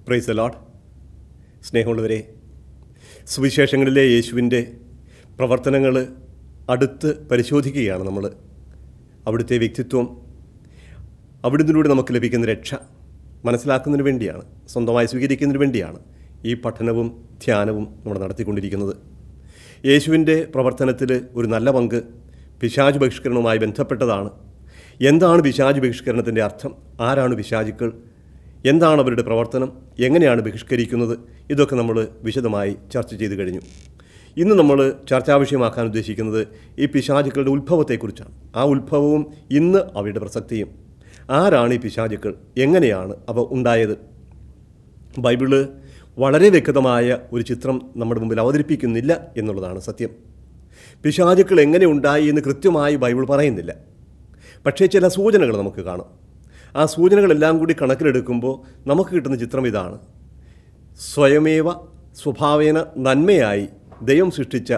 Price load സ്നേഹമുള്ളവരെ സുവിശേഷങ്ങളിലെ യേശുവിൻ്റെ പ്രവർത്തനങ്ങൾ അടുത്ത് പരിശോധിക്കുകയാണ് നമ്മൾ അവിടുത്തെ വ്യക്തിത്വം അവിടുന്നിലൂടെ നമുക്ക് ലഭിക്കുന്ന രക്ഷ മനസ്സിലാക്കുന്നതിന് വേണ്ടിയാണ് സ്വന്തമായി സ്വീകരിക്കുന്നതിന് വേണ്ടിയാണ് ഈ പഠനവും ധ്യാനവും നമ്മൾ നടത്തിക്കൊണ്ടിരിക്കുന്നത് യേശുവിൻ്റെ പ്രവർത്തനത്തിൽ ഒരു നല്ല പങ്ക് പിശാചു ബഹിഷ്കരണവുമായി ബന്ധപ്പെട്ടതാണ് എന്താണ് പിശാചു ബഹിഷ്കരണത്തിൻ്റെ അർത്ഥം ആരാണ് പിശാചുക്കൾ എന്താണ് അവരുടെ പ്രവർത്തനം എങ്ങനെയാണ് ബഹിഷ്കരിക്കുന്നത് ഇതൊക്കെ നമ്മൾ വിശദമായി ചർച്ച ചെയ്തു കഴിഞ്ഞു ഇന്ന് നമ്മൾ ചർച്ചാ വിഷയമാക്കാൻ ഉദ്ദേശിക്കുന്നത് ഈ പിശാചുക്കളുടെ ഉത്ഭവത്തെക്കുറിച്ചാണ് ആ ഉത്ഭവവും ഇന്ന് അവയുടെ പ്രസക്തിയും ആരാണ് ഈ പിശാചുക്കൾ എങ്ങനെയാണ് അവ ഉണ്ടായത് ബൈബിള് വളരെ വ്യക്തമായ ഒരു ചിത്രം നമ്മുടെ മുമ്പിൽ അവതരിപ്പിക്കുന്നില്ല എന്നുള്ളതാണ് സത്യം പിശാചുക്കൾ എങ്ങനെ ഉണ്ടായി എന്ന് കൃത്യമായി ബൈബിൾ പറയുന്നില്ല പക്ഷേ ചില സൂചനകൾ നമുക്ക് കാണാം ആ സൂചനകളെല്ലാം കൂടി കണക്കിലെടുക്കുമ്പോൾ നമുക്ക് കിട്ടുന്ന ചിത്രം ഇതാണ് സ്വയമേവ സ്വഭാവേന നന്മയായി ദൈവം സൃഷ്ടിച്ച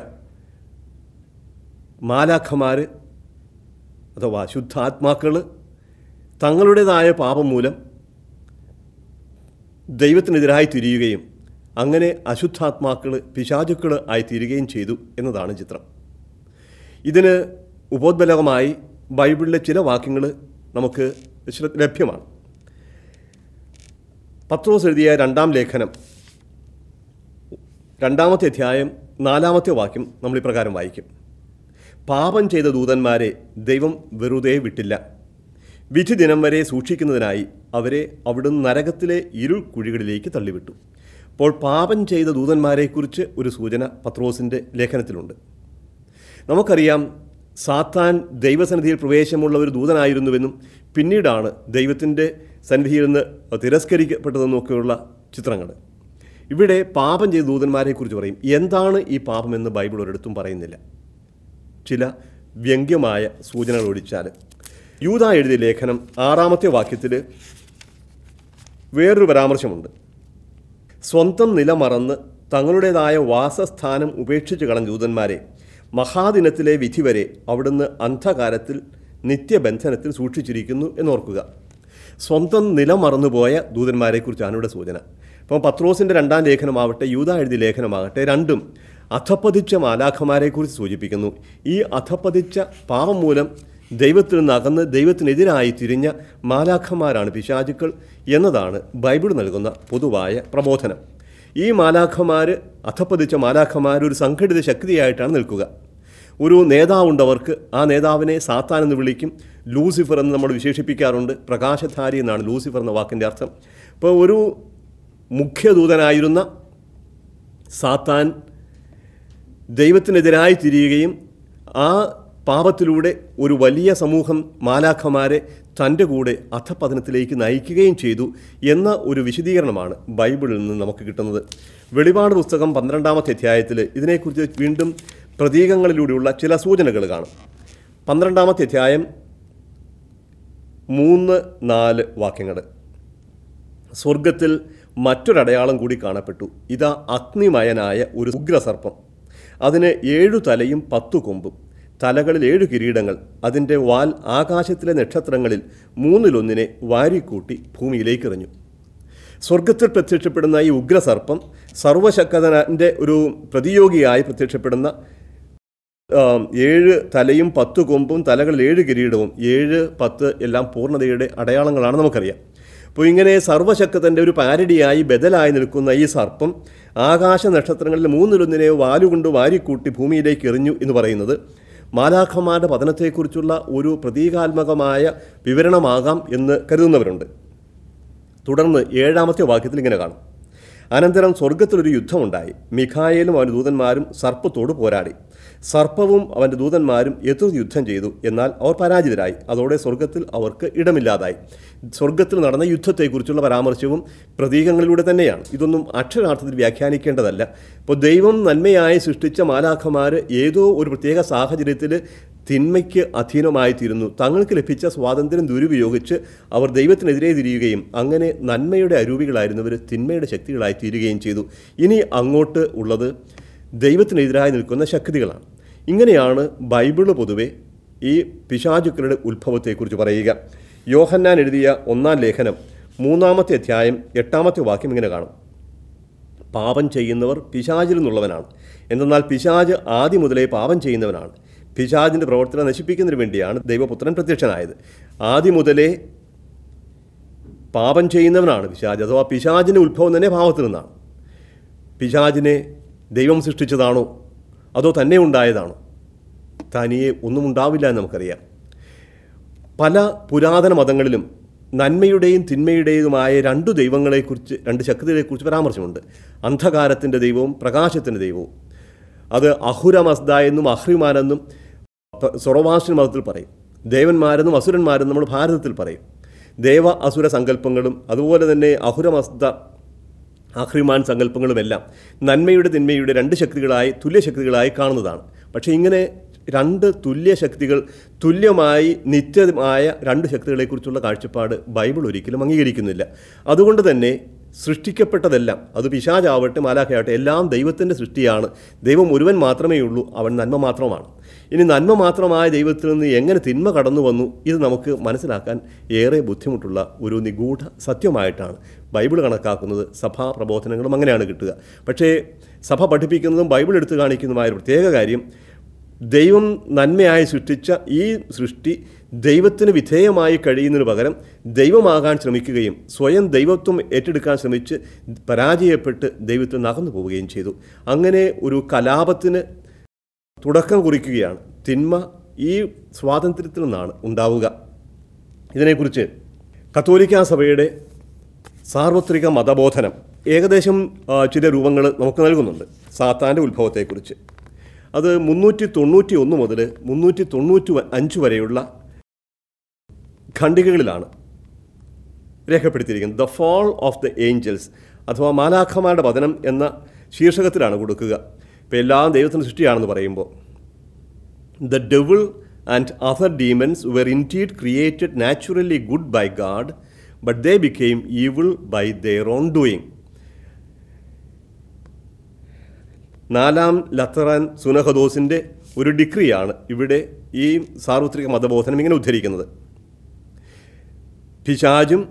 മാലാഖമാർ അഥവാ ശുദ്ധാത്മാക്കൾ തങ്ങളുടേതായ പാപം മൂലം ദൈവത്തിനെതിരായി തിരിയുകയും അങ്ങനെ അശുദ്ധാത്മാക്കൾ പിശാചുക്കൾ ആയി തീരുകയും ചെയ്തു എന്നതാണ് ചിത്രം ഇതിന് ഉപോദ്ബലകമായി ബൈബിളിലെ ചില വാക്യങ്ങൾ നമുക്ക് ശ്ര- ലഭ്യമാണ് പത്രോസ് എഴുതിയ രണ്ടാം ലേഖനം രണ്ടാമത്തെ അധ്യായം നാലാമത്തെ വാക്യം നമ്മൾ ഇപ്രകാരം വായിക്കും പാപം ചെയ്ത ദൂതന്മാരെ ദൈവം വെറുതെ വിട്ടില്ല വിധി ദിനം വരെ സൂക്ഷിക്കുന്നതിനായി അവരെ അവിടുന്ന് നരകത്തിലെ ഇരുൾ കുഴികളിലേക്ക് തള്ളിവിട്ടു അപ്പോൾ പാപം ചെയ്ത ദൂതന്മാരെക്കുറിച്ച് ഒരു സൂചന പത്രോസിൻ്റെ ലേഖനത്തിലുണ്ട് നമുക്കറിയാം സാത്താൻ ദൈവസന്നിധിയിൽ പ്രവേശമുള്ള ഒരു ദൂതനായിരുന്നുവെന്നും പിന്നീടാണ് ദൈവത്തിൻ്റെ സന്നിധിയിൽ നിന്ന് തിരസ്കരിക്കപ്പെട്ടതെന്നും ഒക്കെയുള്ള ചിത്രങ്ങൾ ഇവിടെ പാപം ചെയ്ത ദൂതന്മാരെക്കുറിച്ച് പറയും എന്താണ് ഈ പാപമെന്ന് ബൈബിൾ ഒരിടത്തും പറയുന്നില്ല ചില വ്യംഗ്യമായ സൂചനകൾ ഒഴിച്ചാൽ യൂത എഴുതിയ ലേഖനം ആറാമത്തെ വാക്യത്തിൽ വേറൊരു പരാമർശമുണ്ട് സ്വന്തം നില മറന്ന് തങ്ങളുടേതായ വാസസ്ഥാനം ഉപേക്ഷിച്ച് കളഞ്ഞ ദൂതന്മാരെ മഹാദിനത്തിലെ വിധി വരെ അവിടുന്ന് അന്ധകാരത്തിൽ നിത്യബന്ധനത്തിൽ സൂക്ഷിച്ചിരിക്കുന്നു എന്നോർക്കുക സ്വന്തം നില മറന്നുപോയ ദൂതന്മാരെക്കുറിച്ചാണ് ഇവിടെ സൂചന അപ്പം പത്രോസിൻ്റെ രണ്ടാം ലേഖനമാവട്ടെ യൂത എഴുതിയ ലേഖനമാകട്ടെ രണ്ടും അധപ്പതിച്ച മാലാഖമാരെക്കുറിച്ച് സൂചിപ്പിക്കുന്നു ഈ അധപ്പതിച്ച പാപം മൂലം ദൈവത്തിൽ നിന്ന് അകന്ന് ദൈവത്തിനെതിരായി തിരിഞ്ഞ മാലാഖമാരാണ് പിശാചുക്കൾ എന്നതാണ് ബൈബിൾ നൽകുന്ന പൊതുവായ പ്രബോധനം ഈ മാലാഖമാർ അധപ്പതിച്ച മാലാഖമാർ ഒരു സംഘടിത ശക്തിയായിട്ടാണ് നിൽക്കുക ഒരു നേതാവുണ്ടവർക്ക് ആ നേതാവിനെ സാത്താൻ എന്ന് വിളിക്കും ലൂസിഫർ എന്ന് നമ്മൾ വിശേഷിപ്പിക്കാറുണ്ട് പ്രകാശധാരി എന്നാണ് ലൂസിഫർ എന്ന വാക്കിൻ്റെ അർത്ഥം അപ്പോൾ ഒരു മുഖ്യദൂതനായിരുന്ന സാത്താൻ ദൈവത്തിനെതിരായി തിരിയുകയും ആ പാപത്തിലൂടെ ഒരു വലിയ സമൂഹം മാലാഖമാരെ തൻ്റെ കൂടെ അധപതനത്തിലേക്ക് നയിക്കുകയും ചെയ്തു എന്ന ഒരു വിശദീകരണമാണ് ബൈബിളിൽ നിന്ന് നമുക്ക് കിട്ടുന്നത് വെളിപാട് പുസ്തകം പന്ത്രണ്ടാമത്തെ അധ്യായത്തിൽ ഇതിനെക്കുറിച്ച് വീണ്ടും പ്രതീകങ്ങളിലൂടെയുള്ള ചില സൂചനകൾ കാണും പന്ത്രണ്ടാമത്തെ അധ്യായം മൂന്ന് നാല് വാക്യങ്ങൾ സ്വർഗത്തിൽ മറ്റൊരടയാളം കൂടി കാണപ്പെട്ടു ഇതാ അഗ്നിമയനായ ഒരു ഉഗ്രസർപ്പം അതിന് ഏഴു തലയും പത്തു കൊമ്പും തലകളിൽ ഏഴു കിരീടങ്ങൾ അതിൻ്റെ വാൽ ആകാശത്തിലെ നക്ഷത്രങ്ങളിൽ മൂന്നിലൊന്നിനെ വാരിക്കൂട്ടി ഭൂമിയിലേക്ക് എറിഞ്ഞു സ്വർഗത്തിൽ പ്രത്യക്ഷപ്പെടുന്ന ഈ ഉഗ്രസർപ്പം സർവശക്തൻ്റെ ഒരു പ്രതിയോഗിയായി പ്രത്യക്ഷപ്പെടുന്ന ആം, ഏഴ് തലയും പത്ത് കൊമ്പും തലകളിൽ ഏഴ് കിരീടവും ഏഴ് പത്ത് എല്ലാം പൂർണ്ണതയുടെ അടയാളങ്ങളാണ് നമുക്കറിയാം അപ്പോൾ ഇങ്ങനെ സർവശക്തൻ്റെ ഒരു പാരഡിയായി ബദലായി നിൽക്കുന്ന ഈ സർപ്പം ആകാശ നക്ഷത്രങ്ങളിൽ മൂന്നിലൊന്നിനെ വാലുകൊണ്ട് വാരിക്കൂട്ടി ഭൂമിയിലേക്ക് എറിഞ്ഞു എന്ന് പറയുന്നത് മാലാഖമാരുടെ പതനത്തെക്കുറിച്ചുള്ള ഒരു പ്രതീകാത്മകമായ വിവരണമാകാം എന്ന് കരുതുന്നവരുണ്ട് തുടർന്ന് ഏഴാമത്തെ വാക്യത്തിൽ ഇങ്ങനെ കാണും അനന്തരം സ്വർഗത്തിലൊരു യുദ്ധമുണ്ടായി മിഖായേലും അവൻ്റെ ദൂതന്മാരും സർപ്പത്തോട് പോരാടി സർപ്പവും അവൻ്റെ ദൂതന്മാരും എതിർ യുദ്ധം ചെയ്തു എന്നാൽ അവർ പരാജിതരായി അതോടെ സ്വർഗത്തിൽ അവർക്ക് ഇടമില്ലാതായി സ്വർഗത്തിൽ നടന്ന യുദ്ധത്തെക്കുറിച്ചുള്ള പരാമർശവും പ്രതീകങ്ങളിലൂടെ തന്നെയാണ് ഇതൊന്നും അക്ഷരാർത്ഥത്തിൽ വ്യാഖ്യാനിക്കേണ്ടതല്ല ഇപ്പോൾ ദൈവം നന്മയായി സൃഷ്ടിച്ച മാലാഖമാർ ഏതോ ഒരു പ്രത്യേക സാഹചര്യത്തിൽ തിന്മയ്ക്ക് അധീനമായിത്തീരുന്നു തങ്ങൾക്ക് ലഭിച്ച സ്വാതന്ത്ര്യം ദുരുപയോഗിച്ച് അവർ ദൈവത്തിനെതിരെ തിരിയുകയും അങ്ങനെ നന്മയുടെ അരൂപികളായിരുന്നവർ തിന്മയുടെ ശക്തികളായി തീരുകയും ചെയ്തു ഇനി അങ്ങോട്ട് ഉള്ളത് ദൈവത്തിനെതിരായി നിൽക്കുന്ന ശക്തികളാണ് ഇങ്ങനെയാണ് ബൈബിള് പൊതുവെ ഈ പിശാചുക്കളുടെ ഉത്ഭവത്തെക്കുറിച്ച് പറയുക യോഹന്നാൻ എഴുതിയ ഒന്നാം ലേഖനം മൂന്നാമത്തെ അധ്യായം എട്ടാമത്തെ വാക്യം ഇങ്ങനെ കാണും പാപം ചെയ്യുന്നവർ പിശാചിൽ നിന്നുള്ളവനാണ് എന്തെന്നാൽ പിശാജ് ആദ്യം മുതലേ പാപം ചെയ്യുന്നവനാണ് പിശാജിൻ്റെ പ്രവർത്തനം നശിപ്പിക്കുന്നതിന് വേണ്ടിയാണ് ദൈവപുത്രൻ പ്രത്യക്ഷനായത് ആദ്യം മുതലേ പാപം ചെയ്യുന്നവനാണ് പിശാജ് അഥവാ പിശാജിൻ്റെ ഉത്ഭവം തന്നെ പാപത്തിൽ നിന്നാണ് പിശാജിനെ ദൈവം സൃഷ്ടിച്ചതാണോ അതോ തന്നെ ഉണ്ടായതാണോ തനിയെ ഒന്നും ഉണ്ടാവില്ല എന്ന് നമുക്കറിയാം പല പുരാതന മതങ്ങളിലും നന്മയുടെയും തിന്മയുടേതുമായ രണ്ടു ദൈവങ്ങളെക്കുറിച്ച് രണ്ട് ശക്തികളെക്കുറിച്ച് പരാമർശമുണ്ട് അന്ധകാരത്തിൻ്റെ ദൈവവും പ്രകാശത്തിൻ്റെ ദൈവവും അത് അഹുരമസ്ദ എന്നും അഹ്രിമാനെന്നും സൊറവാഷൻ മതത്തിൽ പറയും ദേവന്മാരെന്നും അസുരന്മാരെന്നും നമ്മൾ ഭാരതത്തിൽ പറയും ദേവ അസുര സങ്കല്പങ്ങളും അതുപോലെ തന്നെ അഹുരമസ്ദ അഹ്രിമാൻ സങ്കല്പങ്ങളുമെല്ലാം നന്മയുടെ തിന്മയുടെ രണ്ട് ശക്തികളായി തുല്യശക്തികളായി കാണുന്നതാണ് പക്ഷേ ഇങ്ങനെ രണ്ട് തുല്യ ശക്തികൾ തുല്യമായി നിത്യമായ രണ്ട് ശക്തികളെക്കുറിച്ചുള്ള കാഴ്ചപ്പാട് ബൈബിൾ ഒരിക്കലും അംഗീകരിക്കുന്നില്ല അതുകൊണ്ട് തന്നെ സൃഷ്ടിക്കപ്പെട്ടതെല്ലാം അത് പിശാചാവട്ടെ മാലാഖയാവട്ടെ എല്ലാം ദൈവത്തിൻ്റെ സൃഷ്ടിയാണ് ദൈവം ഒരുവൻ മാത്രമേ ഉള്ളൂ അവൻ നന്മ മാത്രമാണ് ഇനി നന്മ മാത്രമായ ദൈവത്തിൽ നിന്ന് എങ്ങനെ തിന്മ കടന്നു വന്നു ഇത് നമുക്ക് മനസ്സിലാക്കാൻ ഏറെ ബുദ്ധിമുട്ടുള്ള ഒരു നിഗൂഢ സത്യമായിട്ടാണ് ബൈബിൾ കണക്കാക്കുന്നത് സഭാ പ്രബോധനങ്ങളും അങ്ങനെയാണ് കിട്ടുക പക്ഷേ സഭ പഠിപ്പിക്കുന്നതും ബൈബിൾ എടുത്തു കാണിക്കുന്നതുമായ ഒരു പ്രത്യേക കാര്യം ദൈവം നന്മയായി സൃഷ്ടിച്ച ഈ സൃഷ്ടി ദൈവത്തിന് വിധേയമായി കഴിയുന്നതിന് പകരം ദൈവമാകാൻ ശ്രമിക്കുകയും സ്വയം ദൈവത്വം ഏറ്റെടുക്കാൻ ശ്രമിച്ച് പരാജയപ്പെട്ട് ദൈവത്തിൽ നിന്ന് അകന്നു പോവുകയും ചെയ്തു അങ്ങനെ ഒരു കലാപത്തിന് തുടക്കം കുറിക്കുകയാണ് തിന്മ ഈ സ്വാതന്ത്ര്യത്തിൽ നിന്നാണ് ഉണ്ടാവുക ഇതിനെക്കുറിച്ച് കത്തോലിക്ക സഭയുടെ സാർവത്രിക മതബോധനം ഏകദേശം ആ, ചില രൂപങ്ങൾ നമുക്ക് നൽകുന്നുണ്ട് സാത്താൻ്റെ ഉത്ഭവത്തെക്കുറിച്ച് അത് മുന്നൂറ്റി തൊണ്ണൂറ്റി ഒന്ന് മുതൽ മുന്നൂറ്റി തൊണ്ണൂറ്റി അഞ്ച് വരെയുള്ള ഖണ്ഡികകളിലാണ് രേഖപ്പെടുത്തിയിരിക്കുന്നത് the fall of the angels അഥവാ മാലാഖമാരുടെ പതനം എന്ന ശീർഷകത്തിലാണ് കൊടുക്കുക ഇപ്പോൾ എല്ലാം ദൈവത്തിൻ്റെ സൃഷ്ടിയാണെന്ന് പറയുമ്പോൾ the devil and other demons were indeed created naturally good by God but they became evil by their own doing നാലാം ലത്തറാൻ സുനഹദോസിൻ്റെ ഒരു ഡിഗ്രിയാണ് ഇവിടെ ഈ സാർവത്രിക മതബോധനം ഇങ്ങനെ ഉദ്ധരിക്കുന്നത് പിശാചും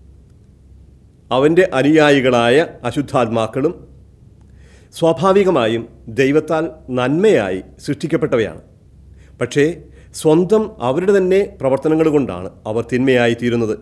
അവൻ്റെ അനുയായികളായ അശുദ്ധാത്മാക്കളും സ്വാഭാവികമായും ദൈവത്താൽ നന്മയായി സൃഷ്ടിക്കപ്പെട്ടവയാണ് പക്ഷേ സ്വന്തം അവരുടെ തന്നെ പ്രവർത്തനങ്ങൾ കൊണ്ടാണ് അവർ തിന്മയായി തീരുന്നത്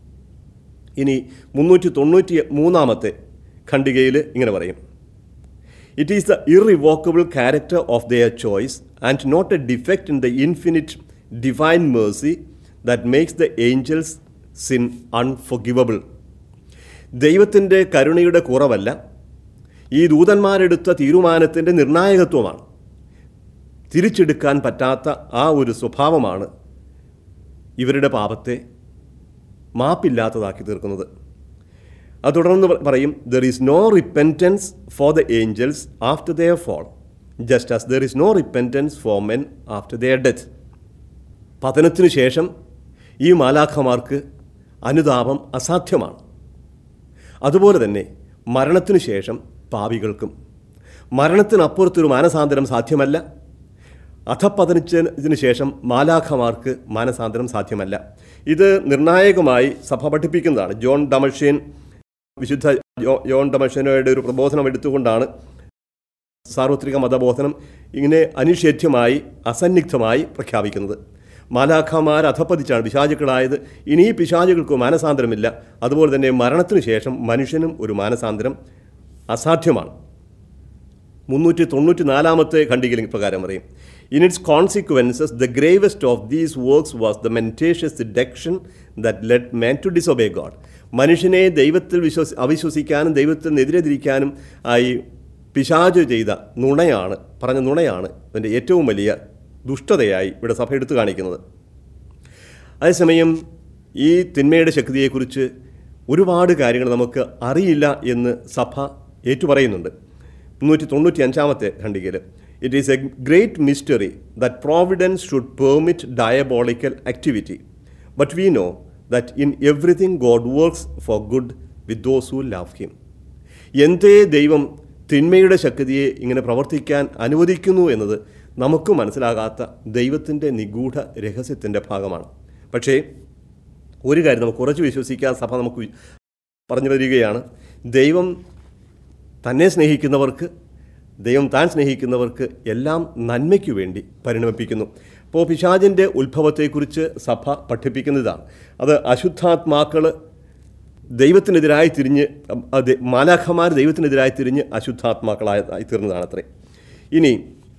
ഇനി മുന്നൂറ്റി തൊണ്ണൂറ്റി മൂന്നാമത്തെ ഖണ്ഡികയിൽ ഇങ്ങനെ പറയും it is the irrevocable character of their choice and not a defect in the infinite divine mercy that makes the angels sin unforgivable ദൈവത്തിൻ്റെ കരുണയുടെ കുറവല്ല ഈ ദൂതന്മാരെടുത്ത തീരുമാനത്തിൻ്റെ നിർണായകത്വമാണ് തിരിച്ചെടുക്കാൻ പറ്റാത്ത ആ ഒരു സ്വഭാവമാണ് ഇവരുടെ പാപത്തെ മാപ്പില്ലാത്തതാക്കി തീർക്കുന്നത് അത് തുടർന്ന് പ- പറയും there is no repentance for the angels after their fall just as there is no repentance for men after their death പതനത്തിനു ശേഷം ഈ മാലാഖമാർക്ക് അനുതാപം അസാധ്യമാണ് അതുപോലെ തന്നെ മരണത്തിനു ശേഷം പാപികൾക്കും മരണത്തിനപ്പുറത്തൊരു മാനസാന്തരം സാധ്യമല്ല അധപ്പതനിച്ചതിന് ശേഷം മാലാഖമാർക്ക് മാനസാന്തരം സാധ്യമല്ല ഇത് നിർണായകമായി സഭ പഠിപ്പിക്കുന്നതാണ് ജോൺ ഡമഷ്യൻ വിശുദ്ധ ജോ- ജോൺ ഡമഷ്യനോയുടെ ഒരു പ്രബോധനം എടുത്തുകൊണ്ടാണ് സാർവത്രിക മതബോധനം ഇങ്ങനെ അനിഷേധ്യമായി അസന്നിഗ്ധമായി പ്രഖ്യാപിക്കുന്നത് മാലാഖമാർ അധപ്പതിച്ചാണ് പിശാചുക്കളായത് ഇനി ഈ പിശാചുകൾക്ക് മാനസാന്തരമില്ല അതുപോലെ തന്നെ മരണത്തിനു ശേഷം മനുഷ്യനും ഒരു മാനസാന്തരം അസാധ്യമാണ് മുന്നൂറ്റി തൊണ്ണൂറ്റി നാലാമത്തെ ഖണ്ഡികയിൽ പ്രകാരം പറയും in its consequences the gravest of these works was the mendacious deduction that let man to disobey God മനുഷ്യനെ ദൈവത്തിൽ വിശ്വസി അവിശ്വസിക്കാനും ദൈവത്തിനെതിരെ തിരിക്കാനും ആയി പിശാച് ചെയ്ത നുണയാണ് പറഞ്ഞ നുണയാണ് അതിൻ്റെ ഏറ്റവും വലിയ ദുഷ്ടതയായി ഇവിടെ സഭ എടുത്തു കാണിക്കുന്നത് അതേസമയം ഈ തിന്മയുടെ ശക്തിയെക്കുറിച്ച് ഒരുപാട് കാര്യങ്ങൾ നമുക്ക് അറിയില്ല എന്ന് സഭ ഏറ്റുപറയുന്നുണ്ട് മുന്നൂറ്റി തൊണ്ണൂറ്റി അഞ്ചാമത്തെ ഖണ്ഡികയിൽ it is a great mystery that providence should permit diabolical activity but we know that in everything God works for good with those who love him എന്തേ ദൈവം തിന്മയുടെ ശക്തിയെ ഇങ്ങനെ പ്രവർത്തിക്കാൻ അനുവദിക്കുന്നു എന്നത് നമുക്ക് മനസ്സിലാകാത്ത ദൈവത്തിൻ്റെ നിഗൂഢ രഹസ്യത്തിൻ്റെ ഭാഗമാണ് പക്ഷേ ഒരു കാര്യം നമുക്ക് കുറച്ച് വിശ്വസിക്കാൻ സഭ നമുക്ക് വി- പറഞ്ഞു വരികയാണ് ദൈവം തന്നെ സ്നേഹിക്കുന്നവർക്ക് ദൈവം താൻ സ്നേഹിക്കുന്നവർക്ക് എല്ലാം നന്മയ്ക്കു വേണ്ടി പരിണമിപ്പിക്കുന്നു അപ്പോൾ പിശാചിൻ്റെ ഉത്ഭവത്തെക്കുറിച്ച് സഭ പഠിപ്പിക്കുന്നതാണ് അത് അശുദ്ധാത്മാക്കൾ ദൈവത്തിനെതിരായി തിരിഞ്ഞ് അത് മാലാഖമാർ ദൈവത്തിനെതിരായി തിരിഞ്ഞ് അശുദ്ധാത്മാക്കളായി തീർന്നതാണ് അത്രേ ഇനി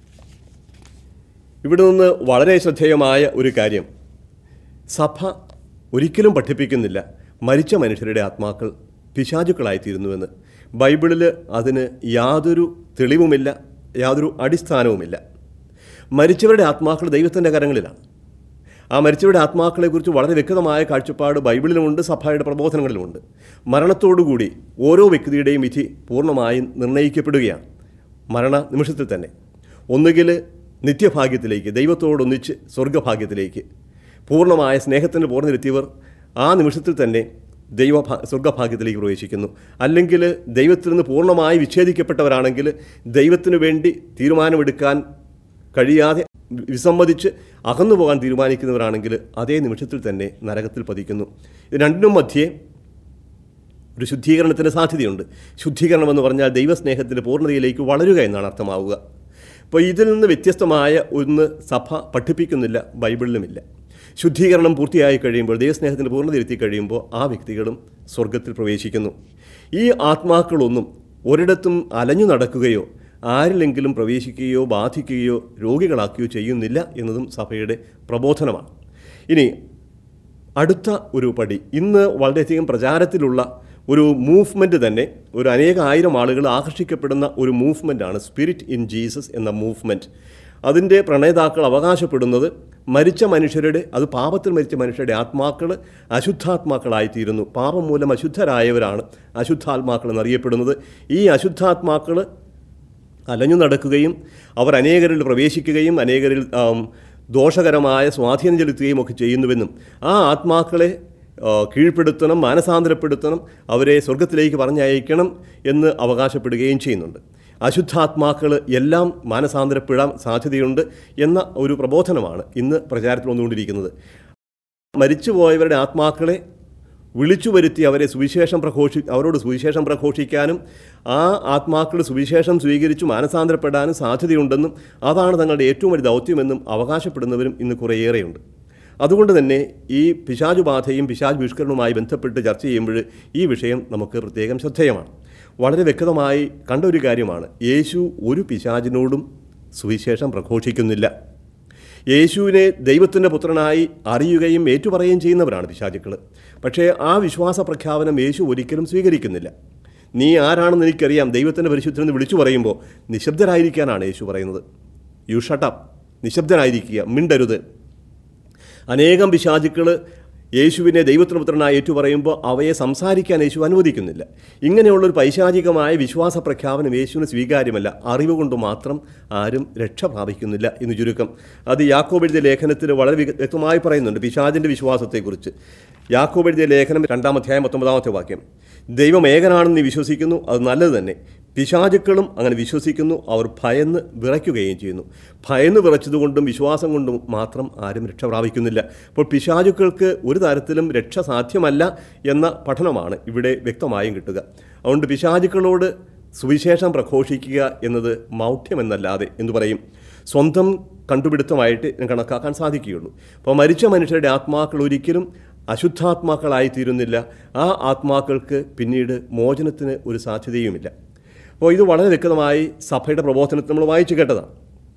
ഇവിടെ നിന്ന് വളരെ ശ്രദ്ധേയമായ ഒരു കാര്യം സഭ ഒരിക്കലും പഠിപ്പിക്കുന്നില്ല മരിച്ച മനുഷ്യരുടെ ആത്മാക്കൾ പിശാചുക്കളായിത്തീരുന്നുവെന്ന് ബൈബിളിൽ അതിന് യാതൊരു തെളിവുമില്ല യാതൊരു അടിസ്ഥാനവുമില്ല മരിച്ചവരുടെ ആത്മാക്കൾ ദൈവത്തിൻ്റെ കരങ്ങളിലാണ് ആ മരിച്ചവരുടെ ആത്മാക്കളെക്കുറിച്ച് വളരെ വ്യക്തമായ കാഴ്ചപ്പാട് ബൈബിളിലുമുണ്ട് സഭയുടെ പ്രബോധനങ്ങളിലുമുണ്ട് മരണത്തോടുകൂടി ഓരോ വ്യക്തിയുടെയും വിധി പൂർണ്ണമായും നിർണ്ണയിക്കപ്പെടുകയാണ് മരണ നിമിഷത്തിൽ തന്നെ ഒന്നുകിൽ നിത്യഭാഗ്യത്തിലേക്ക് ദൈവത്തോടൊന്നിച്ച് സ്വർഗഭാഗ്യത്തിലേക്ക് പൂർണ്ണമായ സ്നേഹത്തിന് പൂർണ്ണിലെത്തിയവർ ആ നിമിഷത്തിൽ തന്നെ ദൈവ സ്വർഗഭാഗ്യത്തിലേക്ക് പ്രവേശിക്കുന്നു അല്ലെങ്കിൽ ദൈവത്തിൽ നിന്ന് പൂർണ്ണമായി വിച്ഛേദിക്കപ്പെട്ടവരാണെങ്കിൽ ദൈവത്തിനു വേണ്ടി തീരുമാനമെടുക്കാൻ കഴിയാതെ വിസമ്മതിച്ച് അകന്നു പോകാൻ തീരുമാനിക്കുന്നവരാണെങ്കിൽ അതേ നിമിഷത്തിൽ തന്നെ നരകത്തിൽ പതിക്കുന്നു ഇത് രണ്ടിനും മധ്യേ ഒരു ശുദ്ധീകരണത്തിന് സാധ്യതയുണ്ട് ശുദ്ധീകരണം എന്ന് പറഞ്ഞാൽ ദൈവസ്നേഹത്തിൻ്റെ പൂർണ്ണതയിലേക്ക് വളരുക എന്നാണ് അർത്ഥമാവുക അപ്പോൾ ഇതിൽ നിന്ന് വ്യത്യസ്തമായ ഒന്ന് സഭ പഠിപ്പിക്കുന്നില്ല ബൈബിളിലുമില്ല ശുദ്ധീകരണം പൂർത്തിയായി കഴിയുമ്പോൾ ദൈവസ്നേഹത്തിൻ്റെ പൂർണ്ണതയിലെത്തി കഴിയുമ്പോൾ ആ വ്യക്തികളും സ്വർഗത്തിൽ പ്രവേശിക്കുന്നു ഈ ആത്മാക്കളൊന്നും ഒരിടത്തും അലഞ്ഞു നടക്കുകയോ ആരിലെങ്കിലും പ്രവേശിക്കുകയോ ബാധിക്കുകയോ രോഗികളാക്കുകയോ ചെയ്യുന്നില്ല എന്നതും സഭയുടെ പ്രബോധനമാണ് ഇനി അടുത്ത ഒരു പടി ഇന്ന് വളരെയധികം പ്രചാരത്തിലുള്ള ഒരു മൂവ്മെൻറ്റ് തന്നെ ഒരു അനേക ആയിരം ആളുകൾ ആകർഷിക്കപ്പെടുന്ന ഒരു മൂവ്മെൻറ്റാണ് സ്പിരിറ്റ് ഇൻ ജീസസ് എന്ന മൂവ്മെൻറ്റ് അതിൻ്റെ പ്രണേതാക്കൾ അവകാശപ്പെടുന്നത് മരിച്ച മനുഷ്യരുടെ അത് പാപത്തിൽ മരിച്ച മനുഷ്യരുടെ ആത്മാക്കൾ അശുദ്ധാത്മാക്കളായിത്തീരുന്നു പാപം മൂലം അശുദ്ധരായവരാണ് അശുദ്ധാത്മാക്കൾ എന്നറിയപ്പെടുന്നത് ഈ അശുദ്ധാത്മാക്കൾ അലഞ്ഞു നടക്കുകയും അവർ അനേകരിൽ പ്രവേശിക്കുകയും അനേകരിൽ ആം, ദോഷകരമായ സ്വാധീനം ചെലുത്തുകയും ഒക്കെ ചെയ്യുന്നുവെന്നും ആ ആത്മാക്കളെ ആ, കീഴ്പ്പെടുത്തണം മാനസാന്തരപ്പെടുത്തണം അവരെ സ്വർഗത്തിലേക്ക് പറഞ്ഞയക്കണം എന്ന് അവകാശപ്പെടുകയും ചെയ്യുന്നുണ്ട് അശുദ്ധാത്മാക്കൾ എല്ലാം മാനസാന്തരപ്പെടാൻ സാധ്യതയുണ്ട് എന്ന ഒരു പ്രബോധനമാണ് ഇന്ന് പ്രചാരത്തിൽ വന്നുകൊണ്ടിരിക്കുന്നത് മരിച്ചുപോയവരുടെ ആത്മാക്കളെ വിളിച്ചു വരുത്തി അവരെ സുവിശേഷം പ്രഘോഷി അവരോട് സുവിശേഷം പ്രഘോഷിക്കാനും ആ ആത്മാക്കൾ സുവിശേഷം സ്വീകരിച്ചു മാനസാന്തരപ്പെടാനും സാധ്യതയുണ്ടെന്നും അതാണ് തങ്ങളുടെ ഏറ്റവും വലിയ ദൗത്യമെന്നും അവകാശപ്പെടുന്നവരും ഇന്ന് കുറേയേറെയുണ്ട് അതുകൊണ്ട് തന്നെ ഈ പിശാചുബാധയും പിശാച് ബഹിഷ്കരണവുമായി ബന്ധപ്പെട്ട് ചർച്ച ചെയ്യുമ്പോൾ ഈ വിഷയം നമുക്ക് പ്രത്യേകം ശ്രദ്ധേയമാണ് വളരെ വ്യക്തമായി കണ്ട ഒരു കാര്യമാണ് യേശു ഒരു പിശാചിനോടും സുവിശേഷം പ്രഘോഷിക്കുന്നില്ല യേശുവിനെ ദൈവത്തിൻ്റെ പുത്രനായി അറിയുകയും ഏറ്റുപറയുകയും ചെയ്യുന്നവരാണ് പിശാചുക്കൾ പക്ഷേ ആ വിശ്വാസ പ്രഖ്യാപനം യേശു ഒരിക്കലും സ്വീകരിക്കുന്നില്ല നീ ആരാണെന്ന് എനിക്കറിയാം ദൈവത്തിൻ്റെ പരിശുദ്ധനെന്ന് വിളിച്ചു പറയുമ്പോൾ നിശബ്ദരായിരിക്കാനാണ് യേശു പറയുന്നത് യു ഷട്ടപ്പ് നിശബ്ദനായിരിക്കുക മിണ്ടരുത് അനേകം പിശാചുക്കൾ യേശുവിനെ ദൈവത്തിന് പുത്രനായി ഏറ്റുപറയുമ്പോൾ അവയെ സംസാരിക്കാൻ യേശു അനുവദിക്കുന്നില്ല ഇങ്ങനെയുള്ളൊരു പൈശാചികമായ വിശ്വാസ പ്രഖ്യാപനം യേശുവിന് സ്വീകാര്യമല്ല അറിവ് കൊണ്ട് മാത്രം ആരും രക്ഷ പ്രാപിക്കുന്നില്ല എന്ന് ചുരുക്കം അത് യാക്കോബ് എഴുതിയ ലേഖനത്തിൽ വളരെ വിക- വ്യക്തമായി പറയുന്നുണ്ട് പിശാചിൻ്റെ വിശ്വാസത്തെക്കുറിച്ച് യാക്കോബ് എഴുതിയ ലേഖനം രണ്ടാം അധ്യായം പത്തൊമ്പതാമത്തെ വാക്യം ദൈവം ഏകനാണെന്ന് നീ വിശ്വസിക്കുന്നു അത് നല്ലത് തന്നെ പിശാചുക്കളും അങ്ങനെ വിശ്വസിക്കുന്നു അവർ ഭയന്ന് വിറയ്ക്കുകയും ചെയ്യുന്നു ഭയന്ന് വിറച്ചതുകൊണ്ടും വിശ്വാസം കൊണ്ടും മാത്രം ആരും രക്ഷ പ്രാപിക്കുന്നില്ല അപ്പോൾ പിശാചുക്കൾക്ക് ഒരു തരത്തിലും രക്ഷ സാധ്യമല്ല എന്ന പഠനമാണ് ഇവിടെ വ്യക്തമായും കിട്ടുക അതുകൊണ്ട് പിശാചുക്കളോട് സുവിശേഷം പ്രഘോഷിക്കുക എന്നത് മൗഢ്യമെന്നല്ലാതെ എന്ന് പറയും സ്വന്തം കണ്ടുപിടുത്തമായിട്ട് ഇതിനെ കണക്കാക്കാൻ സാധിക്കുകയുള്ളൂ അപ്പോൾ മരിച്ച മനുഷ്യരുടെ ആത്മാക്കൾ ഒരിക്കലും അശുദ്ധാത്മാക്കളായിത്തീരുന്നില്ല ആ ആത്മാക്കൾക്ക് പിന്നീട് മോചനത്തിന് ഒരു സാധ്യതയുമില്ല അപ്പോൾ ഇത് വളരെ വ്യക്തമായി സഭയുടെ പ്രബോധനത്തിൽ നമ്മൾ വായിച്ചു കേട്ടതാണ്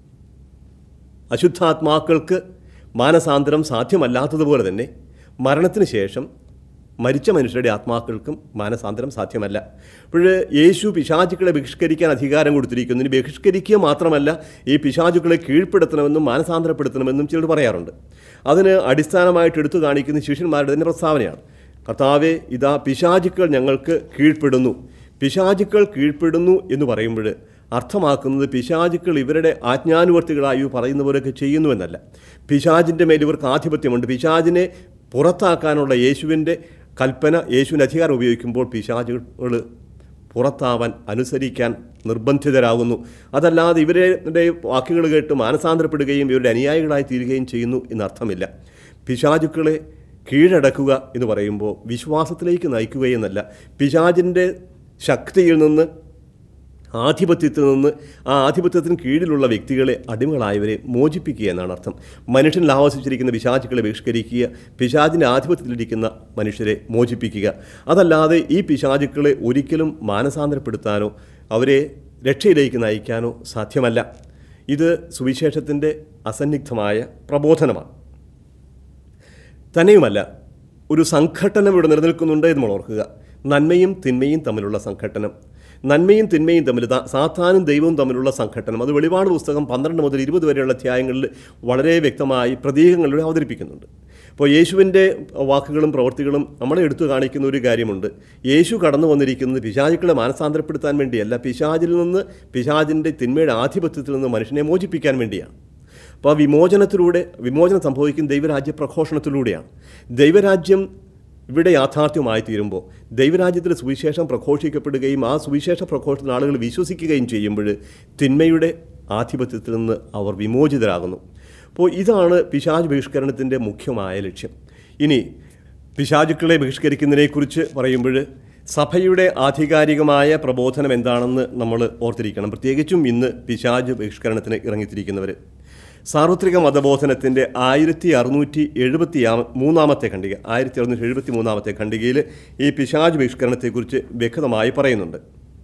അശുദ്ധാത്മാക്കൾക്ക് മാനസാന്തരം സാധ്യമല്ലാത്തതുപോലെ തന്നെ മരണത്തിന് ശേഷം മരിച്ച മനുഷ്യരുടെ ആത്മാക്കൾക്കും മാനസാന്തരം സാധ്യമല്ല അപ്പോൾ യേശു പിശാചുക്കളെ ബഹിഷ്കരിക്കാൻ അധികാരം കൊടുത്തിരിക്കുന്നു ഇനി ബഹിഷ്കരിക്കുക മാത്രമല്ല ഈ പിശാചുക്കളെ കീഴ്പ്പെടുത്തണമെന്നും മാനസാന്തരപ്പെടുത്തണമെന്നും ചിലർ പറയാറുണ്ട് അതിന് അടിസ്ഥാനമായിട്ട് എടുത്തു കാണിക്കുന്ന ശിഷ്യന്മാരുടെ തന്നെ പ്രസ്താവനയാണ് കർത്താവെ ഇതാ പിശാചുക്കൾ ഞങ്ങൾക്ക് കീഴ്പ്പെടുന്നു പിശാചുക്കൾ കീഴ്പ്പെടുന്നു എന്ന് പറയുമ്പോൾ അർത്ഥമാക്കുന്നത് പിശാചുക്കൾ ഇവരുടെ ആജ്ഞാനുവർത്തികളായി ഇവർ പറയുന്നവരൊക്കെ ചെയ്യുന്നുവെന്നല്ല പിശാചിൻ്റെ മേൽ ഇവർക്ക് ആധിപത്യമുണ്ട് പിശാചിനെ പുറത്താക്കാനുള്ള യേശുവിൻ്റെ കൽപ്പന യേശുവിൻ്റെ അധികാരം ഉപയോഗിക്കുമ്പോൾ പിശാചുകൾ പുറത്താവാൻ അനുസരിക്കാൻ നിർബന്ധിതരാകുന്നു അതല്ലാതെ ഇവരുടെ വാക്കുകൾ കേട്ട് മാനസാന്തരപ്പെടുകയും ഇവരുടെ അനുയായികളായി തീരുകയും ചെയ്യുന്നു എന്നർത്ഥമില്ല പിശാചുക്കളെ കീഴടക്കുക എന്ന് പറയുമ്പോൾ വിശ്വാസത്തിലേക്ക് നയിക്കുകയെന്നല്ല പിശാചിൻ്റെ ശക്തിയിൽ നിന്ന് ആധിപത്യത്തിൽ നിന്ന് ആ ആധിപത്യത്തിന് കീഴിലുള്ള വ്യക്തികളെ അടിമകളായവരെ മോചിപ്പിക്കുക എന്നാണ് അർത്ഥം മനുഷ്യനിൽ ആവസിച്ചിരിക്കുന്ന പിശാചുക്കളെ ബഹിഷ്കരിക്കുക പിശാചിൻ്റെ ആധിപത്യത്തിലിരിക്കുന്ന മനുഷ്യരെ മോചിപ്പിക്കുക അതല്ലാതെ ഈ പിശാചുക്കളെ ഒരിക്കലും മാനസാന്തരപ്പെടുത്താനോ അവരെ രക്ഷയിലേക്ക് നയിക്കാനോ സാധ്യമല്ല ഇത് സുവിശേഷത്തിൻ്റെ അസന്നിഗ്ധമായ പ്രബോധനമാണ് തന്നെയുമല്ല ഒരു സംഘട്ടനം ഇവിടെ നിലനിൽക്കുന്നുണ്ട് എന്ന് നമ്മൾ ഓർക്കുക നന്മയും തിന്മയും തമ്മിലുള്ള സംഘട്ടനം നന്മയും തിന്മയും തമ്മിൽ ദാ- സാത്താനും ദൈവവും തമ്മിലുള്ള സംഘട്ടനം അത് വെളിപാട് പുസ്തകം പന്ത്രണ്ട് മുതൽ ഇരുപത് വരെയുള്ള അധ്യായങ്ങളിൽ വളരെ വ്യക്തമായി പ്രതീകങ്ങളിലൂടെ അവതരിപ്പിക്കുന്നുണ്ട് അപ്പോൾ യേശുവിൻ്റെ വാക്കുകളും പ്രവൃത്തികളും നമ്മളെ എടുത്തു കാണിക്കുന്ന ഒരു കാര്യമുണ്ട് യേശു കടന്നു വന്നിരിക്കുന്നത് പിശാചുക്കളെ മാനസാന്തരപ്പെടുത്താൻ വേണ്ടിയല്ല പിശാചിൽ നിന്ന് പിശാചിൻ്റെ തിന്മയുടെ ആധിപത്യത്തിൽ നിന്ന് മനുഷ്യനെ മോചിപ്പിക്കാൻ വേണ്ടിയാണ് അപ്പോൾ ആ വിമോചനത്തിലൂടെ വിമോചനം സംഭവിക്കുന്ന ദൈവരാജ്യ പ്രഘോഷണത്തിലൂടെയാണ് ദൈവരാജ്യം ഇവിടെ യാഥാർത്ഥ്യമായി തീരുമ്പോൾ ദൈവരാജ്യത്തിൻ്റെ സുവിശേഷം പ്രഘോഷിക്കപ്പെടുകയും ആ സുവിശേഷ പ്രഘോഷത്തിൽ ആളുകൾ വിശ്വസിക്കുകയും ചെയ്യുമ്പോൾ തിന്മയുടെ ആധിപത്യത്തിൽ നിന്ന് അവർ വിമോചിതരാകുന്നു അപ്പോൾ ഇതാണ് പിശാജ് ബഹിഷ്കരണത്തിൻ്റെ മുഖ്യമായ ലക്ഷ്യം ഇനി പിശാചുക്കളെ ബഹിഷ്കരിക്കുന്നതിനെക്കുറിച്ച് പറയുമ്പോൾ സഭയുടെ ആധികാരികമായ പ്രബോധനം എന്താണെന്ന് നമ്മൾ ഓർത്തിരിക്കണം പ്രത്യേകിച്ചും ഇന്ന് പിശാജ് ബഹിഷ്കരണത്തിന് ഇറങ്ങിത്തിരിക്കുന്നവർ സാർവത്രിക മതബോധനത്തിൻ്റെ ആയിരത്തി അറുന്നൂറ്റി എഴുപത്തി മൂന്നാമത്തെ ഖണ്ഡിക ആയിരത്തി അറുന്നൂറ്റി എഴുപത്തി മൂന്നാമത്തെ ഖണ്ഡികയിൽ ഈ പിശാജ് ബഹിഷ്കരണത്തെക്കുറിച്ച് വ്യക്തമായി പറയുന്നുണ്ട്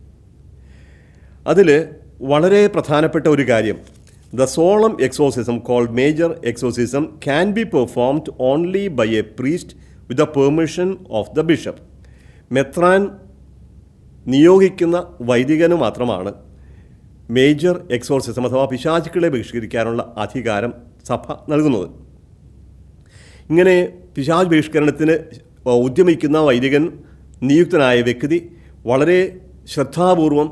അതിൽ വളരെ പ്രധാനപ്പെട്ട ഒരു കാര്യം the solemn exorcism called major exorcism can be performed only by a priest with the permission of the bishop മെത്രാൻ നിയോഗിക്കുന്ന വൈദികന് മാത്രമാണ് മേജർ എക്സോർസിസം അഥവാ പിശാചുക്കളെ ബഹിഷ്കരിക്കാനുള്ള അധികാരം സഭ നൽകുന്നത് ഇങ്ങനെ പിശാജ് ബഹിഷ്കരണത്തിന് ഉദ്യമിക്കുന്ന വൈദികൻ നിയുക്തനായ വ്യക്തി വളരെ ശ്രദ്ധാപൂർവം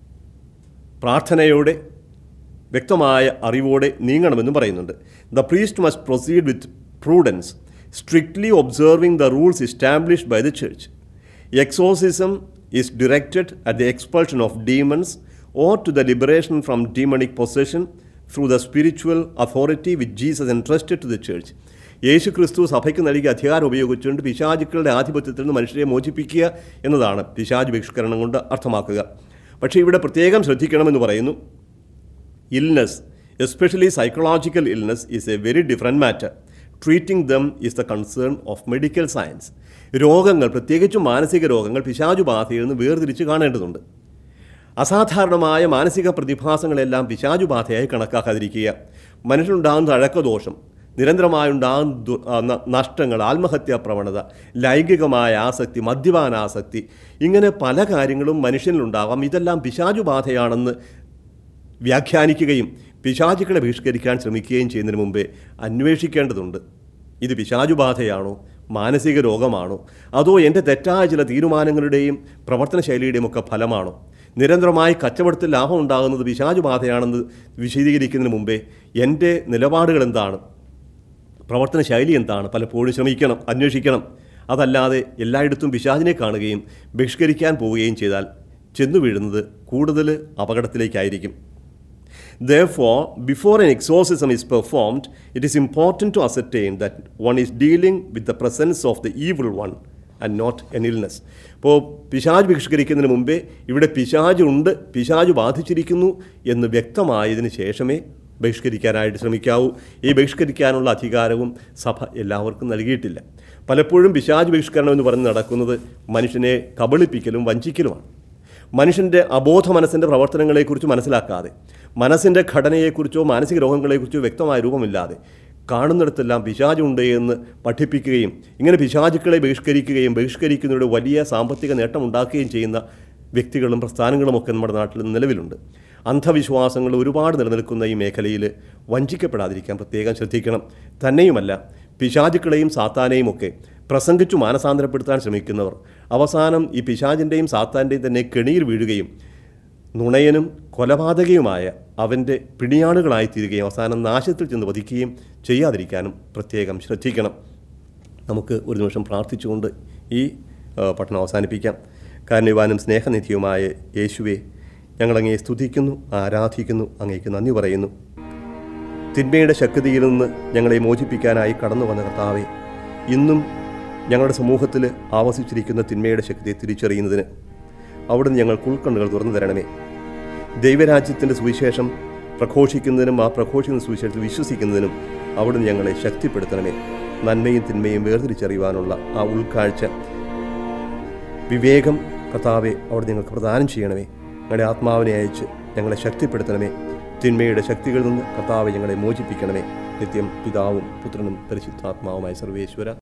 പ്രാർത്ഥനയോടെ വ്യക്തമായ അറിവോടെ നീങ്ങണമെന്നും പറയുന്നുണ്ട് the priest must proceed with prudence strictly observing the rules established by the church exorcism is directed at the expulsion of demons or to the liberation from demonic possession through the spiritual authority with Jesus entrusted to the church Yeshu Kristu സഭയ്ക്ക് നൽകിയ അധികാരം ഉപയോഗിച്ചുകൊണ്ട് പിശാചുക്കളുടെ ആധിപത്യത്തിൽ നിന്ന് മനുഷ്യരെ മോചിപ്പിക്കുക എന്നതാണ് പിശാജ് ബഹിഷ്കരണം കൊണ്ട് അർത്ഥമാക്കുക പക്ഷേ ഇവിടെ പ്രത്യേകം ശ്രദ്ധിക്കണമെന്ന് പറയുന്നു illness especially psychological illness is a very different matter treating them is the concern of medical science രോഗങ്ങൾ പ്രത്യേകിച്ചും മാനസിക രോഗങ്ങൾ പിശാചുബാധയിൽ നിന്ന് വേർതിരിച്ച് കാണേണ്ടതുണ്ട് അസാധാരണമായ മാനസിക പ്രതിഭാസങ്ങളെല്ലാം പിശാചുബാധയായി കണക്കാക്കാതിരിക്കുക മനുഷ്യനുണ്ടാകുന്ന അഴക്കദോഷം നിരന്തരമായുണ്ടാകുന്ന ദു- ആ, ന- നഷ്ടങ്ങൾ ആത്മഹത്യാ പ്രവണത ലൈംഗികമായ ആസക്തി മദ്യപാനാസക്തി ഇങ്ങനെ പല കാര്യങ്ങളും മനുഷ്യനിലുണ്ടാവാം ഇതെല്ലാം പിശാചുബാധയാണെന്ന് വ്യാഖ്യാനിക്കുകയും പിശാചുക്കളെ ബഹിഷ്കരിക്കാൻ ശ്രമിക്കുകയും ചെയ്യുന്നതിന് മുമ്പേ അന്വേഷിക്കേണ്ടതുണ്ട് ഇത് പിശാചുബാധയാണോ മാനസിക രോഗമാണോ അതോ എൻ്റെ തെറ്റായ ചില തീരുമാനങ്ങളുടെയും പ്രവർത്തന ശൈലിയുടെയും ഒക്കെ ഫലമാണോ നിരന്തരമായി കച്ചവടത്തിൽ ലാഭം ഉണ്ടാകുന്നത് പിശാചുബാധയാണെന്ന് വിശദീകരിക്കുന്നതിന് മുമ്പേ എൻ്റെ നിലപാടുകൾ എന്താണ് പ്രവർത്തന ശൈലി എന്താണ് പലപ്പോഴും ശ്രമിക്കണം അന്വേഷിക്കണം അതല്ലാതെ എല്ലായിടത്തും പിശാചിനെ കാണുകയും ബഹിഷ്കരിക്കാൻ പോവുകയും ചെയ്താൽ ചെന്നു വീഴുന്നത് കൂടുതൽ അപകടത്തിലേക്കായിരിക്കും Therefore, before an exorcism is performed, it is important to ascertain that one is dealing with the presence of the evil one and not an illness. ഇപ്പോൾ പിശാജ് ബഹിഷ്കരിക്കുന്നതിന് മുമ്പേ ഇവിടെ പിശാജ് ഉണ്ട് പിശാജ് ബാധിച്ചിരിക്കുന്നു എന്ന് വ്യക്തമായതിനു ശേഷമേ ബഹിഷ്കരിക്കാനായിട്ട് ശ്രമിക്കാവൂ ഈ ബഹിഷ്കരിക്കാനുള്ള അധികാരവും സഭ എല്ലാവർക്കും നൽകിയിട്ടില്ല പലപ്പോഴും പിശാജ് ബഹിഷ്കരണം എന്ന് പറഞ്ഞ് നടക്കുന്നത് മനുഷ്യനെ കബളിപ്പിക്കലും വഞ്ചിക്കലുമാണ് മനുഷ്യൻ്റെ അബോധ മനസ്സിൻ്റെ പ്രവർത്തനങ്ങളെക്കുറിച്ച് മനസ്സിലാക്കാതെ മനസ്സിൻ്റെ ഘടനയെക്കുറിച്ചോ മാനസിക രോഗങ്ങളെക്കുറിച്ചോ വ്യക്തമായ രൂപമില്ലാതെ കാണുന്നിടത്തെല്ലാം പിശാചുണ്ട് എന്ന് പഠിപ്പിക്കുകയും ഇങ്ങനെ പിശാചുക്കളെ ബഹിഷ്കരിക്കുകയും ബഹിഷ്കരിക്കുന്നതിലൂടെ വലിയ സാമ്പത്തിക നേട്ടം ഉണ്ടാക്കുകയും ചെയ്യുന്ന വ്യക്തികളും പ്രസ്ഥാനങ്ങളുമൊക്കെ നമ്മുടെ നാട്ടിൽ നിലവിലുണ്ട് അന്ധവിശ്വാസങ്ങൾ ഒരുപാട് നിലനിൽക്കുന്ന ഈ മേഖലയിൽ വഞ്ചിക്കപ്പെടാതിരിക്കാൻ പ്രത്യേകം ശ്രദ്ധിക്കണം തന്നെയുമല്ല പിശാചുക്കളെയും സാത്താനെയും ഒക്കെ പ്രസംഗിച്ചു മാനസാന്തരപ്പെടുത്താൻ ശ്രമിക്കുന്നവർ അവസാനം ഈ പിശാചിൻ്റെയും സാത്താൻ്റെയും തന്നെ കെണിയിൽ വീഴുകയും നുണയനും കൊലപാതകയുമായ അവൻ്റെ പിണിയാളുകളായി തീരുകയും അവസാനം നാശത്തിൽ ചെന്ന് വധിക്കുകയും ചെയ്യാതിരിക്കാനും പ്രത്യേകം ശ്രദ്ധിക്കണം നമുക്ക് ഒരു നിമിഷം പ്രാർത്ഥിച്ചുകൊണ്ട് ഈ ആ, പഠനം അവസാനിപ്പിക്കാം കാരണവാനും സ്നേഹനിധിയുമായ യേശുവെ ഞങ്ങളങ്ങയെ സ്തുതിക്കുന്നു ആരാധിക്കുന്നു അങ്ങേക്ക് നന്ദി പറയുന്നു തിന്മയുടെ ശക്തിയിൽ നിന്ന് ഞങ്ങളെ മോചിപ്പിക്കാനായി കടന്നു വന്ന കർത്താവെ ഇന്നും ഞങ്ങളുടെ സമൂഹത്തിൽ ആവസിച്ചിരിക്കുന്ന തിന്മയുടെ ശക്തിയെ തിരിച്ചറിയുന്നതിന് അവിടുന്ന് ഞങ്ങൾക്ക് ഉൾക്കണ്ണുകൾ തുറന്നു തരണമേ ദൈവരാജ്യത്തിൻ്റെ സുവിശേഷം പ്രഘോഷിക്കുന്നതിനും ആ പ്രഘോഷിക്കുന്ന സുവിശേഷത്തിൽ വിശ്വസിക്കുന്നതിനും അവിടുന്ന് ഞങ്ങളെ ശക്തിപ്പെടുത്തണമേ നന്മയും തിന്മയും വേർതിരിച്ചറിയുവാനുള്ള ആ ഉൾക്കാഴ്ച വിവേകം കർത്താവെ അവിടെ ഞങ്ങൾക്ക് പ്രദാനം ചെയ്യണമേ ഞങ്ങളുടെ ആത്മാവിനെ അയച്ച് ഞങ്ങളെ ശക്തിപ്പെടുത്തണമേ തിന്മയുടെ ശക്തികളിൽ നിന്ന് കർത്താവെ ഞങ്ങളെ മോചിപ്പിക്കണമേ നിത്യം പിതാവും പുത്രനും പരിശുദ്ധാത്മാവുമായ സർവേശ്വര